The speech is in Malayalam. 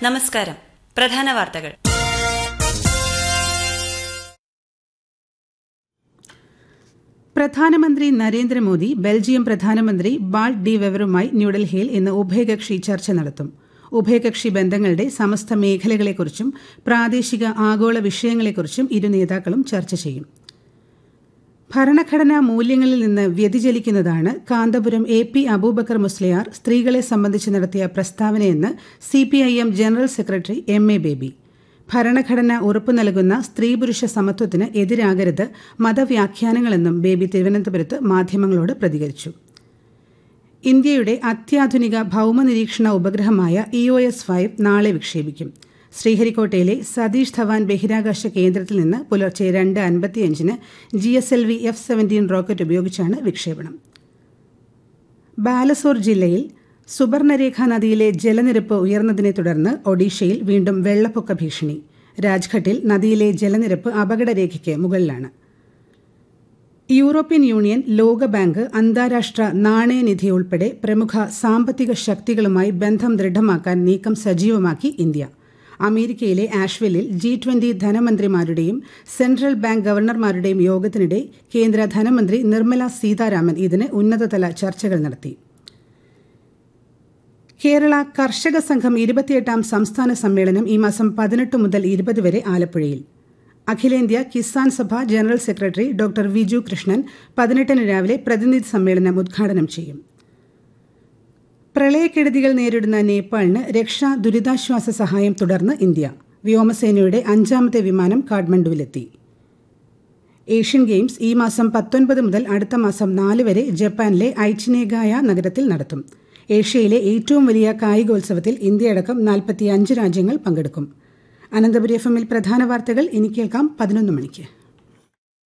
നമസ്കാരം പ്രധാന വാർത്തകൾ പ്രധാനമന്ത്രി നരേന്ദ്രമോദി ബെൽജിയം പ്രധാനമന്ത്രി ബാൾട്ട് ഡി വെവറുമായി ന്യൂഡൽഹിയിൽ ഇന്ന് ഉഭയകക്ഷി ചർച്ച നടത്തും ഉഭയകക്ഷി ബന്ധങ്ങളുടെ സമസ്ത മേഖലകളെക്കുറിച്ചും പ്രാദേശിക ആഗോള വിഷയങ്ങളെക്കുറിച്ചും ഇരു നേതാക്കളും ചർച്ച ചെയ്യും ഭരണഘടനാ മൂല്യങ്ങളിൽ നിന്ന് വ്യതിചലിക്കുന്നതാണ് കാന്തപുരം എ പി അബൂബക്കർ മുസ്ലിയാർ സ്ത്രീകളെ സംബന്ധിച്ച് നടത്തിയ പ്രസ്താവനയെന്ന് CPIM general secretary M A Baby ഭരണഘടന ഉറപ്പു നൽകുന്ന സ്ത്രീ പുരുഷ സമത്വത്തിന് എതിരാകരുത് മതവ്യാഖ്യാനങ്ങളെന്നും ബേബി തിരുവനന്തപുരത്ത് മാധ്യമങ്ങളോട് പ്രതികരിച്ചു ഇന്ത്യയുടെ അത്യാധുനിക ഭൌമനിരീക്ഷണ ഉപഗ്രഹമായ ഇ ഒ എസ് ഫൈവ് നാളെ വിക്ഷേപിക്കും ശ്രീഹരിക്കോട്ടയിലെ സതീഷ് ധവാൻ ബഹിരാകാശ കേന്ദ്രത്തിൽ നിന്ന് പുലർച്ചെ രണ്ട് അൻപത്തിയഞ്ചിന് G S L V F seventeen rocket ഉപയോഗിച്ചാണ് വിക്ഷേപണം ബാലസോർ ജില്ലയിൽ സുബർണരേഖ നദിയിലെ ജലനിരപ്പ് ഉയർന്നതിനെ തുടർന്ന് ഒഡീഷയിൽ വീണ്ടും വെള്ളപ്പൊക്ക ഭീഷണി രാജ്ഘട്ടിൽ നദിയിലെ ജലനിരപ്പ് അപകടരേഖയ്ക്ക് മുകളിലാണ് യൂറോപ്യൻ യൂണിയൻ ലോകബാങ്ക് അന്താരാഷ്ട്ര നാണയനിധി ഉൾപ്പെടെ പ്രമുഖ സാമ്പത്തിക ശക്തികളുമായി ബന്ധം ദൃഢമാക്കാൻ നീക്കം സജീവമാക്കി ഇന്ത്യ അമേരിക്കയിലെ ആഷ്വെല്ലിൽ ജി ട്വന്റി ധനമന്ത്രിമാരുടെയും സെൻട്രൽ ബാങ്ക് ഗവർണർമാരുടെയും യോഗത്തിനിടെ കേന്ദ്ര ധനമന്ത്രി നിർമ്മല സീതാരാമൻ ഇതിന് ഉന്നതതല ചർച്ചകൾ നടത്തി കേരള കർഷക സംഘം ഇരുപത്തിയെട്ടാം സംസ്ഥാന സമ്മേളനം ഈ മാസം പതിനെട്ട് മുതൽ ഇരുപത് വരെ ആലപ്പുഴയിൽ അഖിലേന്ത്യാ Kisan Sabha general secretary doctor Viju Krishnan പതിനെട്ടിന് രാവിലെ പ്രതിനിധി സമ്മേളനം ഉദ്ഘാടനം ചെയ്യും പ്രളയക്കെടുതികൾ നേരിടുന്ന നേപ്പാളിന് രക്ഷാ ദുരിതാശ്വാസ സഹായം തുടർന്ന് ഇന്ത്യ വ്യോമസേനയുടെ അഞ്ചാമത്തെ വിമാനം കാഠ്മണ്ഡുവിലെത്തി ഏഷ്യൻ ഗെയിംസ് ഈ മാസം പത്തൊൻപത് മുതൽ അടുത്ത മാസം നാല് വരെ ജപ്പാനിലെ ഐച്ചിനേഗായ നഗരത്തിൽ നടത്തും ഏഷ്യയിലെ ഏറ്റവും വലിയ കായികോത്സവത്തിൽ ഇന്ത്യയടക്കം നാൽപ്പത്തിയഞ്ച് രാജ്യങ്ങൾ പങ്കെടുക്കും അനന്തപുരി എഫ് എമ്മിൽ പ്രധാന വാർത്തകൾ ഇനി കേൾക്കാം പതിനൊന്ന് മണിക്ക്